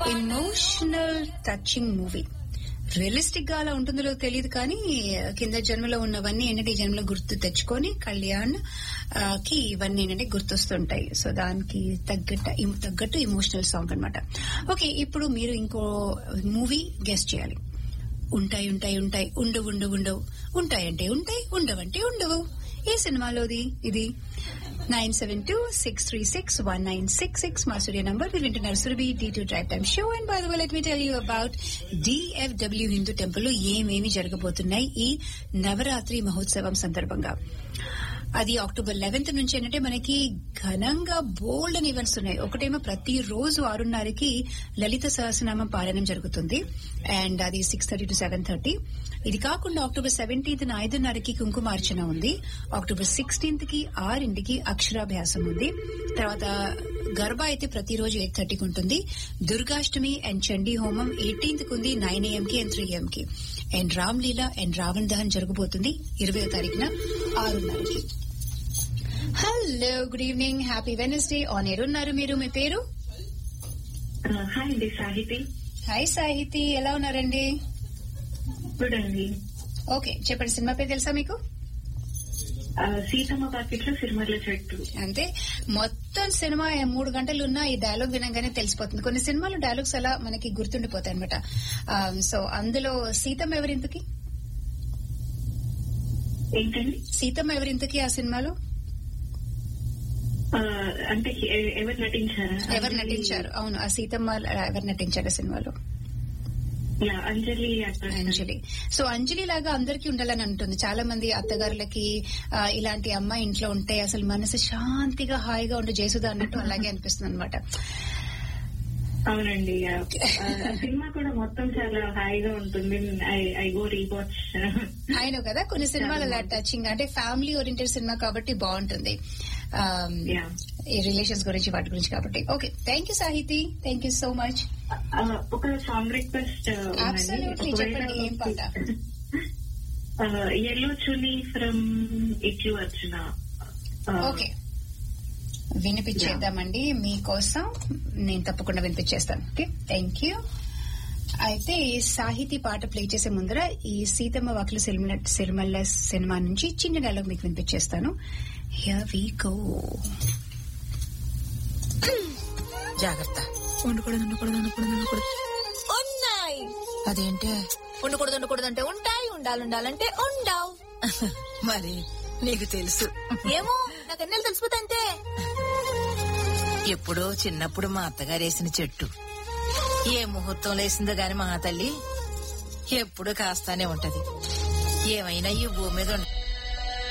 Emotional touching movie realistic గా అలా ఉంటుందో తెలియదు కానీ కింద జన్మలో ఉన్నవన్నీ ఏంటంటే ఈ జన్మలో గుర్తు తెచ్చుకొని కళ్యాణ్ ఆ, కి ఇవన్నీ ఏంటంటే గుర్తొస్తుంటాయి సో దానికి తగ్గట్టు ఇమ్- తగ్గట్టు ఇమోషనల్ సాంగ్ అన్నమాట ఓకే ఇప్పుడు మీరు ఇంకో మూవీ గెస్ట్ చేయాలి ఉంటాయి ఉంటాయి ఉంటాయి ఉండవు ఉండవు ఉండవు ఉంటాయంటే ఉంటాయి ఉండవంటే ఉండవు ఏ సినిమాలోది ఇది nine seven two six three six one nine six six మా స్టూడియో నంబర్ మీరు వింటున్నారు Surabhi D two drive time show and by the way let me tell you about DFW Hindu temple లో ఏమేమి జరగబోతున్నాయి ఈ నవరాత్రి మహోత్సవం సందర్భంగా అది అక్టోబర్ లెవెన్త్ నుంచి ఏంటంటే మనకి ఘనంగా బోల్డ్ అని ఈవెంట్స్ ఉన్నాయి ఒకటేమో ప్రతి రోజు ఆరున్నరకి లలిత సహస్రనామం పారాయణం జరుగుతుంది అండ్ అది six thirty to seven thirty ఇది కాకుండా అక్టోబర్ సెవెంటీన్త్ ఐదున్నరకి కుంకుమార్చన ఉంది అక్టోబర్ సిక్స్టీన్త్ కి ఆరింటికి అక్షరాభ్యాసం ఉంది తర్వాత గర్భా అయితే ప్రతిరోజు ఎయిట్ థర్టీకి ఉంటుంది దుర్గాష్టమి అండ్ చండీ హోమం ఎయిటీన్త్ కు ఉంది నైన్ ఏఎం కి అండ్ త్రీ ఏఎం కి అండ్ రామ్లీల అండ్ రావణ్ దహన్ జరగబోతుంది ఇరవై తారీఖున ఆరున్నరకి hello good evening happy Wednesday on air ఉన్నారు మీరు మీ పేరు హాయ్ అండి సాహితి హాయ్ సాహితి ఎలా ఉన్నారండి గుడ్ అండి ఓకే చెప్పండి సినిమా పేరు తెలుసా మీకు ఆ, సీతమ్మ పాకెట్లో సిరిమర్ల చెట్టు అంతే మొత్తం సినిమా మూడు గంటలు ఉన్నా ఈ డైలాగ్ వినగానే తెలిసిపోతుంది కొన్ని సినిమాలు డైలాగ్స్ అలా మనకి గుర్తుండిపోతాయి అనమాట సో అందులో సీతమ్మ ఎవరింతకి ఏంటండి సీతమ్మ ఎవరింతకి ఆ సినిమాలో ఆ, అంటే ఎ- ఎవరు నటించారా ఎవరు నటించారు అవును ఆ సీతమ్మ ఎవరు నటించారు ఆ సినిమాలో యా, అంజలి అక్కడ అంజలి సో అంజలి లాగా అందరికీ ఉండాలని అంటుంది చాలా మంది అత్తగారులకి ఆ, ఇలాంటి అమ్మాయి ఇంట్లో ఉంటే అసలు మనసు శాంతిగా హాయిగా ఉండి జయసుధ అన్నట్టు అలాగే అనిపిస్తుంది అనమాట అవునండి యా. ఆ, ఆ సినిమా కూడా మొత్తం చాలా హాయిగా ఉంటుంది ఐ గో రీవాచ్ ఆయన కదా కొన్ని సినిమాలు అలా టచింగ్ అంటే ఫ్యామిలీ ఓరియంటెడ్ సినిమా కాబట్టి బాగుంటుంది ఆమ్, యా. ఈ రిలేషన్స్ గురించి వాటి గురించి కాబట్టి okay thank you Sahithi thank you so much ఒక సాంగ్ రిక్వెస్ట్ Absolutely. చెప్పండి, ఏం పాట? ఎల్లో చుని ఫ్రమ్ ఇట్లు వచ్చిన ఓకే వినిపించేద్దామండి మీకోసం నేను తప్పకుండా వినిపించేస్తాను ఓకే థ్యాంక్ యూ అయితే సాహితీ పాట ప్లే చేసే ముందర ఈ సీతమ్మ వాకులు సిరిమల్ల సిరిమల్ల సినిమా నుంచి చిన్న డైలాగ్ మీకు వినిపించేస్తాను హియర్ వి గో జాగ్రత్త ఉండకూడదు ఉండకూడదు ఉండకూడదు ఉండకూడదు ఉన్నాయి అదేంటే ఉండకూడదు ఉండకూడదు అంటే ఉంటాయి ఉండాలి ఉండాలంటే ఉండవు మరి నీకు తెలుసు ఏమో నాకు ఎన్నెలు తెలిసిపోతే అంతే ఎప్పుడో చిన్నప్పుడు మా అత్తగారు వేసిన చెట్టు ఏ ముహూర్తంలో వేసిందో గాని మా తల్లి ఎప్పుడు కాస్తానే ఉంటది ఏమైనా ఈ భూమి మీద ఉండ